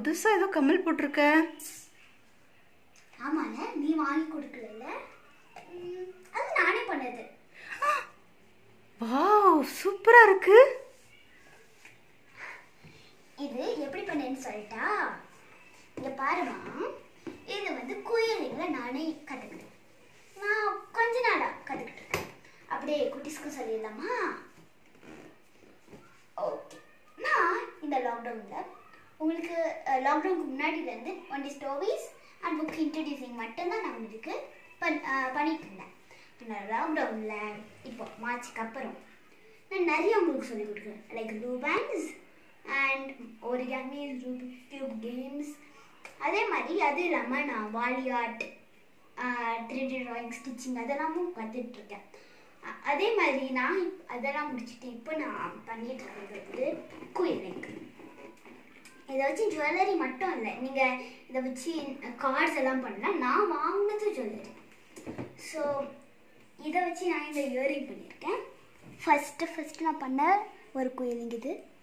புதுசா ஏதோ கம்மல் போட்டிருக்க ஆமால நீ வாங்கி கொடுக்கல அது நானே பண்ணது வாவ் சூப்பரா இருக்கு இது எப்படி பண்ணேன்னு சொல்லிட்டா இங்க பாருமா இது வந்து குயிலிங்களை நானே கற்றுக்கிட்டேன் நான் கொஞ்ச நாளா கற்றுக்கிட்டு இருக்கேன் அப்படியே குட்டீஸ்க்கும் சொல்லிடலாமா ஓகே நான் இந்த லாக்டவுனில் உங்களுக்கு லாக்டவுனுக்கு முன்னாடிலேருந்து only stories and book introducing மட்டும்தான் நான் உங்களுக்கு பண் அஹ், பண்ணிட்டு இருந்தேன் நான் லாக்டவுனில் இப்போ மார்ச்சுக்கு அப்புறம் நான் நிறைய உங்களுக்கு சொல்லிக் கொடுக்குறேன் like rubber bands and origamis Rubik cube games அதே மாதிரி அது இல்லாமல் நான் Warli art three D drawing stitching அதெல்லாமும் கற்றுட்ருக்கேன் அதே மாதிரி நான் இப்- அதெல்லாம் முடிச்சுட்டு இப்போ நான் பண்ணிட்டு இருக்கிறது வந்து குயிலிங் இதை வச்சு ஜுவல்லரி மட்டும் இல்லை நீங்கள் இதை வச்சு கார்ட்ஸ் எல்லாம் பண்ணலாம் நான் வாங்கினது ஜுவல்லரி ஸோ இதை வச்சு நான் இந்த இயரிங் பண்ணியிருக்கேன் ஃபஸ்ட்டு ஃபஸ்ட்டு நான் பண்ண ஒரு குயிலிங் இது